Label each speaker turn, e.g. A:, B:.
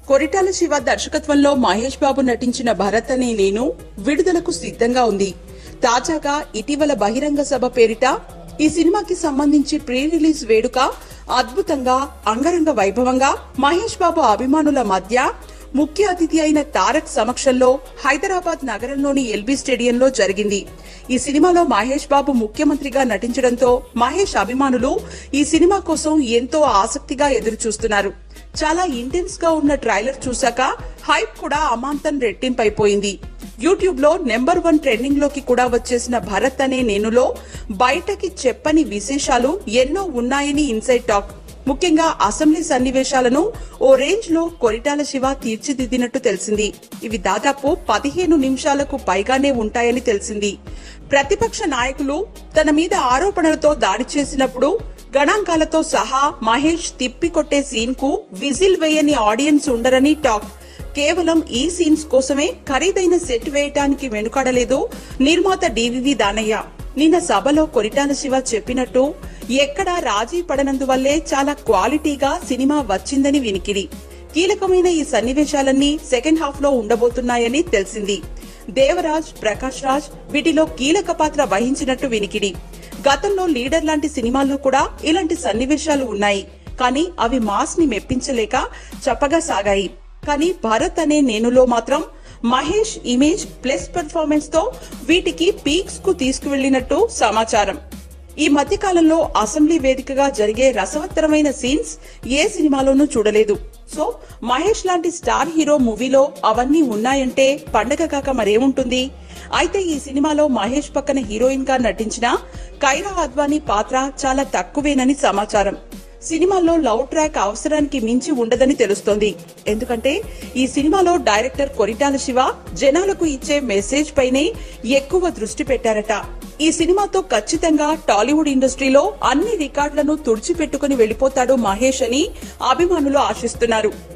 A: కొరిటాల శివ దర్శకత్వంలో మహేష్ బాబు నటించిన భరత్ అనే నేను విడుదలకు సిద్ధంగా ఉంది తాజాగా ఇటీవల బహిరంగ సభ పేరిట ఈ సినిమాకి సంబంధించి ప్రీ రిలీజ్ వేడుక అద్భుతంగా అంగరంగ వైభవంగా మహేష్ బాబు అభిమానుల మధ్య ముఖ్య అతిథి అయిన తారక్ సమక్షంలో హైదరాబాద్ నగరంలోని ఎల్బీ స్టేడియంలో జరిగింది ఈ సినిమాలో మహేష్ బాబు ముఖ్యమంత్రిగా నటించడంతో మహేష్ అభిమానులు ఈ సినిమా కోసం ఎంతో ఆసక్తిగా ఎదురు చూస్తున్నారు చాలా ఇంటెన్స్ గా ఉన్న ట్రైలర్ చూశాక హైప్ కూడా అమాంతం రెట్టింపైపోయింది యూట్యూబ్ లో నెంబర్ వన్ ట్రెండింగ్ లోకి కూడా వచ్చేసిన భరత్ అనే నేనులో బయటకి చెప్పని విశేషాలు ఎన్నో ఉన్నాయని ఇన్సైడ్ టాక్ ముఖ్యంగా అసెంబ్లీ సన్నివేశాలను ఓ రేంజ్ లో కొరిటాల శివ తీర్చిదిద్దినట్టు తెలిసింది ఇవి దాదాపు పదిహేను నిమిషాలకు పైగానే ఉంటాయని తెలిసింది ప్రతిపక్ష నాయకులు తన మీద ఆరోపణలతో దాడి చేసినప్పుడు గణాంకాలతో సహా మహేష్ తిప్పికొట్టే సీన్ కు విజిల్ వేయని ఆడియన్స్ ఉండరని టాక్ కేవలం ఈ సీన్స్ కోసమే ఖరీదైన సెట్ వేయటానికి వెనుకాడలేదు నిర్మాత డివివి దానయ్య నిన్న సభలో కొరిటాల శివ చెప్పినట్టు ఎక్కడా రాజీ పడనందువల్లే చాలా క్వాలిటీగా సినిమా వచ్చిందని వినికిడి కీలకమైన ఈ సన్నివేశాలన్నీ సెకండ్ హాఫ్ లో ఉండబోతున్నాయని తెలిసింది దేవరాజ్ ప్రకాష్ రాజ్ వీటిలో కీలక పాత్ర వహించినట్టు వినికిడి గతంలో లీడర్ లాంటి సినిమాల్లో కూడా ఇలాంటి సన్నివేశాలు ఉన్నాయి కానీ అవి మాస్ ని మెప్పించలేక చప్పగా సాగాయి కానీ భరత్ అనే నేనులో మాత్రం మహేష్ ఇమేజ్ ప్లస్ పెర్ఫార్మెన్స్ తో వీటికి పీక్స్ కు తీసుకువెళ్లినట్టు సమాచారం ఈ మధ్య కాలంలో అసెంబ్లీ వేదికగా జరిగే రసవత్తరమైన సీన్స్ ఏ సినిమాలోనూ చూడలేదు సో మహేష్ లాంటి స్టార్ హీరో మూవీలో అవన్నీ ఉన్నాయంటే పండగ కాక మరేముంటుంది అయితే ఈ సినిమాలో మహేష్ పక్కన హీరోయిన్ గా నటించిన కైరా అద్వానీ పాత్ర చాలా తక్కువేనని సమాచారం సినిమాలో లవ్ ట్రాక్ అవసరానికి మించి ఉండదని తెలుస్తోంది ఎందుకంటే ఈ సినిమాలో డైరెక్టర్ కొరిటాల శివ జనాలకు ఇచ్చే మెసేజ్ పైనే ఎక్కువ దృష్టి పెట్టారట ఈ సినిమాతో ఖచ్చితంగా టాలీవుడ్ ఇండస్ట్రీలో అన్ని రికార్డులను తుడిచిపెట్టుకుని వెళ్లిపోతాడు మహేష్ అని అభిమానులు ఆశిస్తున్నారు